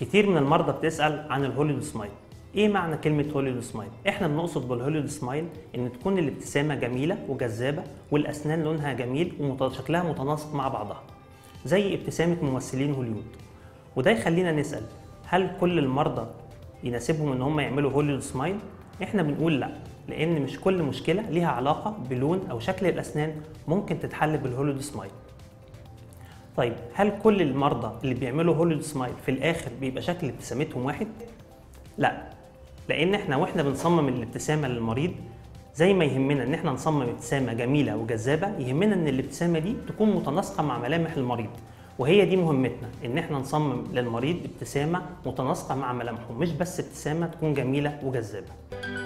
كتير من المرضى بتسأل عن الهوليود سمايل ايه معنى كلمة هوليود سمايل؟ احنا بنقصد بالهوليود سمايل ان تكون الابتسامة جميلة وجذابة والاسنان لونها جميل وشكلها متناسق مع بعضها زي ابتسامة ممثلين هوليود وده يخلينا نسأل هل كل المرضى يناسبهم ان هم يعملوا هوليود سمايل؟ احنا بنقول لا لان مش كل مشكلة ليها علاقة بلون او شكل الاسنان ممكن تتحل بالهوليود سمايل طيب هل كل المرضى اللي بيعملوا هوليود سمايل في الاخر بيبقى شكل ابتسامتهم واحد؟ لا لان احنا واحنا بنصمم الابتسامه للمريض زي ما يهمنا ان احنا نصمم ابتسامه جميله وجذابه يهمنا ان الابتسامه دي تكون متناسقه مع ملامح المريض وهي دي مهمتنا ان احنا نصمم للمريض ابتسامه متناسقه مع ملامحه مش بس ابتسامه تكون جميله وجذابه